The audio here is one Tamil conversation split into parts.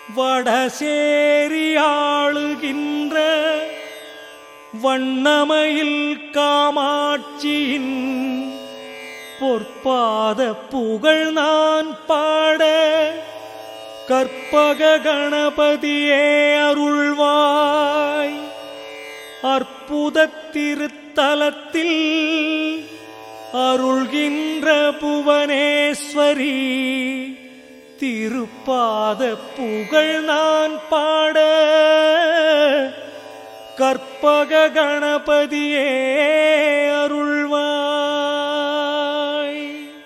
வடசேரி ஆளுகின்ற வண்ணமயில் காமாட்சியின் பொற்பாத புகழ் நான் பாட கற்பக கணபதியே அருள்வாய் அற்புத திருத்தலத்தில் அருள்கின்ற புவனேஸ்வரி திருப்பாத புகழ் நான் பாட கற்பக கணபதியே அருள்வாய்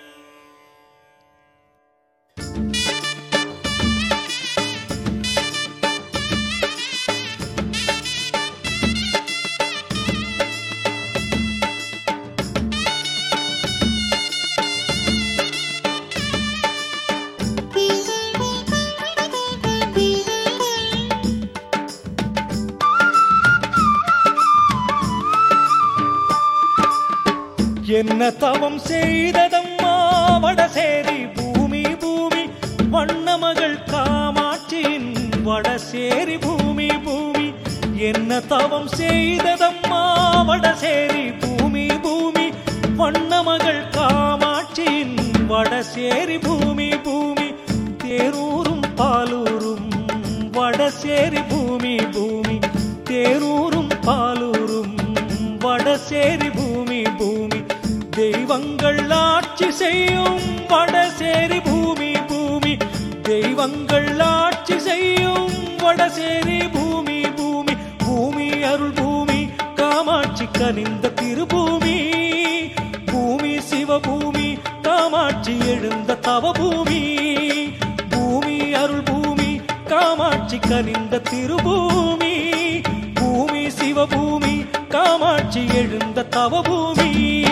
என்ன தவம் செய்ததம்மா வடசேரி பூமி பூமி வண்ணமகள் காமாட்சியின் வடசேரி பூமி பூமி என்ன தவம் செய்ததம்மா வடசேரி பூமி பூமி வண்ணமகள் காமாட்சியின் வடசேரி பூமி பூமி தேரூரும் பாலூரும் வடசேரி பூமி பூமி தேரூரும் பாலூரும் வடசேரி பூமி பூமி தெய்வங்கள் ஆட்சி செய்யும் வடசேரி பூமி பூமி தெய்வங்கள் ஆட்சி செய்யும் வடசேரி பூமி பூமி பூமி அருள் பூமி காமாட்சி கனிந்த திருபூமி பூமி சிவபூமி காமாட்சி எழுந்த தவபூமி பூமி அருள் பூமி காமாட்சி கனிந்த திருபூமி பூமி சிவபூமி காமாட்சி எழுந்த தவபூமி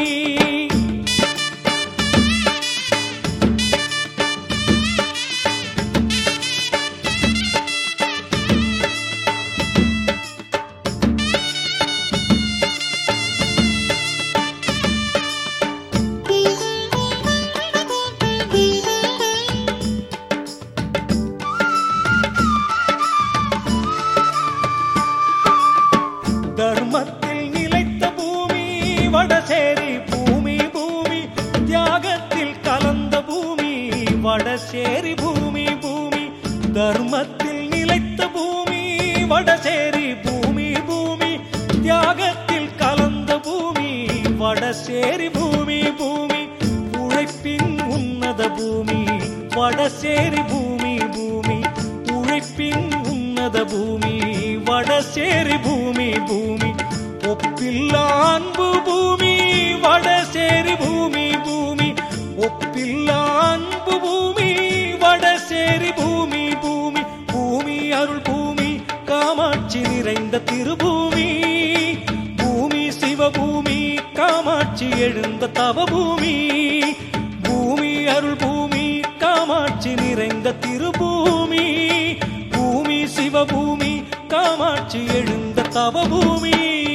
தர்மத்தில் நிலைத்த பூமி வடசேரி பூமி பூமி தியாகத்தில் கலந்த பூமி வடசேரி பூமி பூமி தர்மத்தில் நிலைத்த பூமி வடசேரி பூமி பூமி தியாகத்தில் கலந்த பூமி வடசேரி பூமி பூமி உழைப்பின் உன்னத பூமி வடசேரி பூமி பூமி உழைப்பின் உன்னத பூமி வடசேரி பூமி பூமி ஒப்பில்லா அன்பு பூமி வடசேரி பூமி பூமி ஒப்பில்லா அன்பு பூமி வடசேரி பூமி பூமி பூமி அருள் பூமி காமாட்சி நிறைந்த திருபூமி பூமி சிவபூமி காமாட்சி எழுந்த தவபூமி பூமி அருள் பூமி காமாட்சி நிறைந்த திருபூமி பூமி சிவபூமி காமாட்சி எழுந்த தவபூமி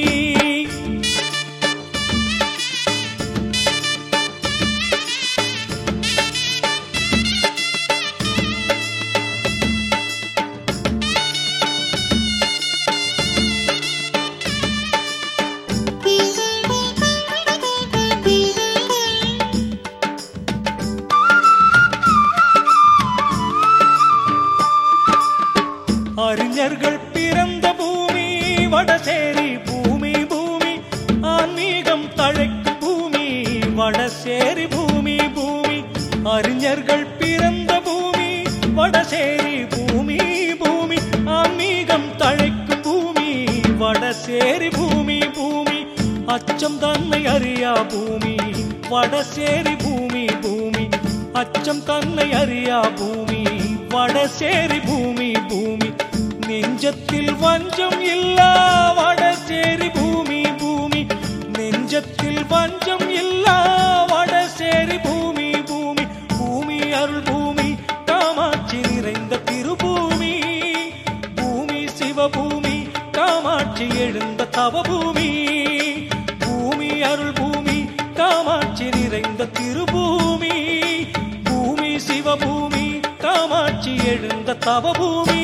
அறிஞர்கள் பிறந்த பூமி வடசேரி பூமி பூமி ஆன்மீகம் தழைக்கும் பூமி வடசேரி பூமி பூமி அறிஞர்கள் பிறந்த பூமி வடசேரி பூமி பூமி ஆன்மீகம் தழைக்கும் பூமி வடசேரி பூமி பூமி அச்சம் தன்னை அறியா பூமி வடசேரி பூமி பூமி அச்சம் தன்னை அறியா பூமி வடசேரி பூமி பூமி நெஞ்சத்தில் வஞ்சம் இல்லா வடசேரி பூமி பூமி நெஞ்சத்தில் வஞ்சம் இல்லா வடசேரி பூமி பூமி பூமி அருள் பூமி காமாட்சி நிறைந்த திருபூமி பூமி சிவபூமி காமாட்சி எழுந்த தவபூமி பூமி அருள் பூமி காமாட்சி நிறைந்த திருபூமி பூமி சிவபூமி காமாட்சி எழுந்த எழுந்த தவபூமி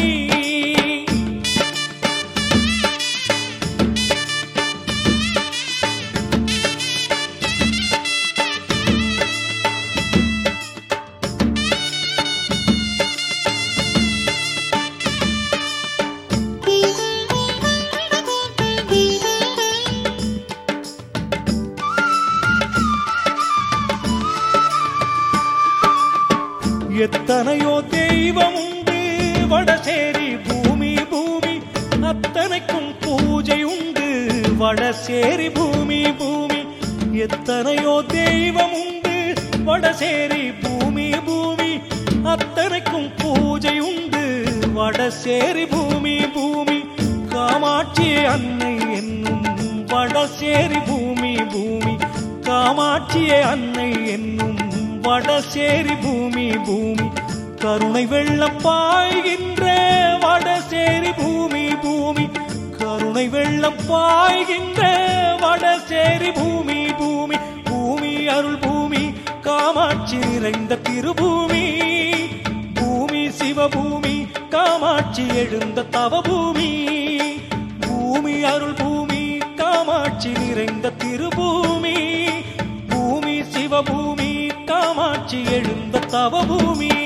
எத்தனையோ தெய்வம் உண்டு வடசேரி பூமி பூமி அத்தனைக்கும் பூஜை உண்டு வடசேரி பூமி பூமி எத்தனையோ தெய்வம் உண்டு வடசேரி பூமி பூமி அத்தனைக்கும் பூஜை உண்டு வடசேரி பூமி பூமி காமாட்சி அன்னை என்னும் வடசேரி பூமி பூமி காமாட்சியே அன்னை என்னும் வடசேரி பூமி பூமி கருணை வெள்ளம் பாய்கின்ற வடசேரி பூமி பூமி கருணை வெள்ளம் பாய்கின்ற வடசேரி பூமி பூமி பூமி அருள் பூமி காமாட்சி நிறைந்த திருபூமி பூமி சிவபூமி காமாட்சி எழுந்த தவபூமி பூமி அருள் பூமி காமாட்சி நிறைந்த திருபூமி பூமி சிவபூமி காமாட்சி எழுந்த தவபூமி